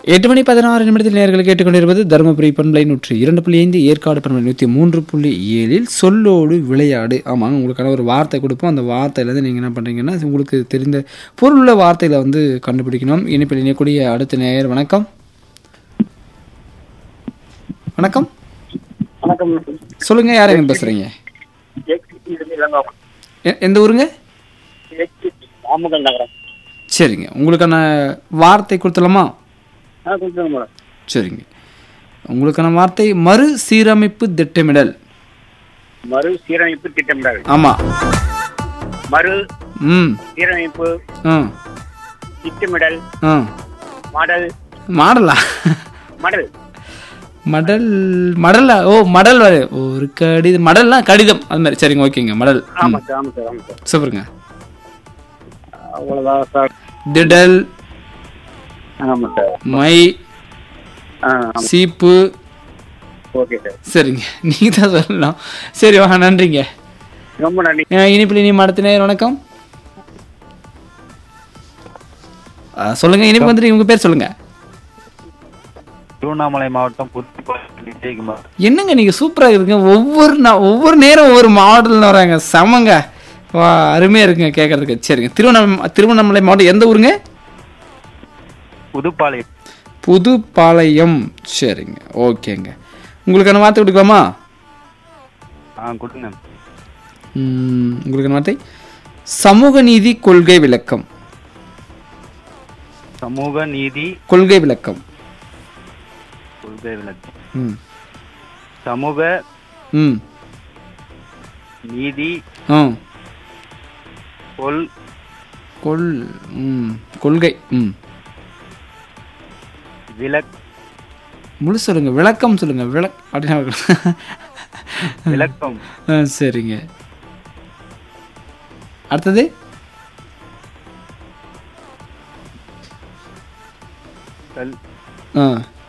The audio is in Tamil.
எட்டு மணி பதினாறு நிமிடத்தில் நேர்கள் கேட்டுக்கொண்டிருப்பது தருமபுரி பண்பலை நூற்றி இரண்டு புள்ளி ஐந்து ஏற்காடு பண்பலை நூற்றி மூன்று புள்ளி ஏழில் சொல்லோடு விளையாடு ஆமாங்க உங்களுக்கான ஒரு வார்த்தை கொடுப்போம் அந்த வார்த்தையிலேருந்து நீங்கள் என்ன பண்ணுறீங்கன்னா உங்களுக்கு தெரிந்த பொருளுள்ள வார்த்தையில வந்து கண்டுபிடிக்கணும் இனிப்பில் இணையக்கூடிய அடுத்த நேயர் வணக்கம் வணக்கம் வணக்கம் சொல்லுங்க யாருங்க பேசுறீங்க எ- எந்த ஊருங்க நாமக்கல் நகரம் சரிங்க உங்களுக்கான வார்த்தை கொடுத்துலாமா ஆ கொடுத்துருங்க மேடம் சரிங்க உங்களுக்கான வார்த்தை மறு சீரமைப்பு திட்டமிடல் மறு சீரமைப்பு திட்டமிடல் ஆமா மறு ம் சீரமைப்பு ஆ திட்டமிடல் ஆ மாடல் மாடலா மாடல் மடல் மடலா ஓ மடல் வரு ஒரு கடிதம் மடல்னா கடிதம் அது மாதிரி சரிங்க ஓகேங்க மடல் ம், ஆமா சார் ஆமா சார் ஆமா சார் சூப்பருங்க அவ்வளோதான் சார் திடல் ஆமா சார் மை ஆ ஆமா சீப்பு ஓகே சார் சரிங்க நீங்க தான் சொல்லலாம் சரி வாங்க நன்றிங்க ரொம்ப நன்றி அஹ் இனிப்பில் இனி மடத்தினர் வணக்கம் அஹ் சொல்லுங்க இனிப்பு வந்துட்டு இவங்க பேர் சொல்லுங்க திருவண்ணாமலை மாவட்டம் புத்துப்பாளையம் விஜயகுமார் என்னங்க நீங்க சூப்பரா இருக்குங்க ஒவ்வொரு நா- ஒவ்வொரு நேரம் ஒவ்வொரு மாவட்டத்தில் வராங்க செமங்க வா அருமையா இருக்குங்க கேட்கறதுக்கு சரிங்க திருவண்ணாமலை திருவண்ணாமலை மாவட்டம் எந்த ஊருங்க புதுப்பாளையம் புதுப்பாளையம் சரிங்க ஓகேங்க உங்களுக்கான வார்த்தை கொடுக்கலாமா ஆ கொடுங்க ம், உங்களுக்கான வார்த்தை சமூக நீதி கொள்கை விளக்கம் சமூக நீதி கொள்கை விளக்கம் கொள்கை விளக்கம் ம் சமூக ம் நீதி ஆ கொள் கொள் ம் கொள்கை ம் விளக் முழு சொல்லுங்க விளக்கம் சொல்லுங்க விளக் அப்படின்னா விளக்கம் ஆ சரிங்க அடுத்தது கல் ஆ